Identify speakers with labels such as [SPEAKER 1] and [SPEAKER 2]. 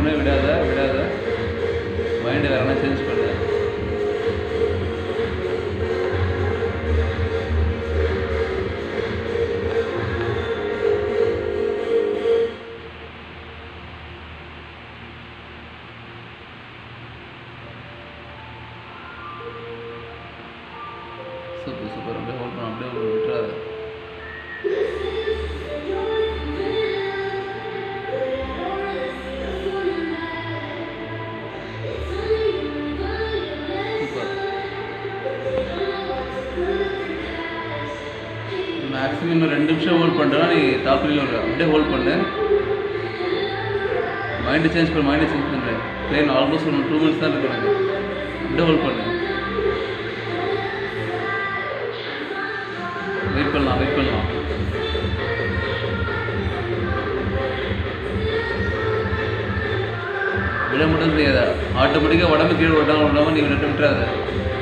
[SPEAKER 1] பொண்ணு விடாத விடாத மைண்டு வேற என்ன சேஞ்ச் பண்ணு சூப்பர் சூப்பர் அப்படியே ஹோல்ட் பண்ண அப்படியே விட்டுறாத சூப்பர் மேக்ஸிமம் இன்னும் ரெண்டு நிமிஷம் ஹோல்ட் பண்ணுறா நீ டாப்ல ஒரு அப்படியே ஹோல்ட் பண்ணு மைண்டு சேஞ்ச் பண்ணு மைண்டை சேஞ்ச் பண்ணுறேன் ட்ரெயின் ஆல்மோஸ்ட் ஒரு டூ மினிட்ஸ் தான் இருக்கு எனக்கு அப்படியே ஹோல்ட் பண்ணு வெயிட் பண்ணலாம் வெயிட் பண்ணலாம் விட மட்டும் தெரியாத ஆட்டோமேட்டிக்காக உடம்பு கீழே விடாம விடாமல் நீ விட்டு விட்டுறாத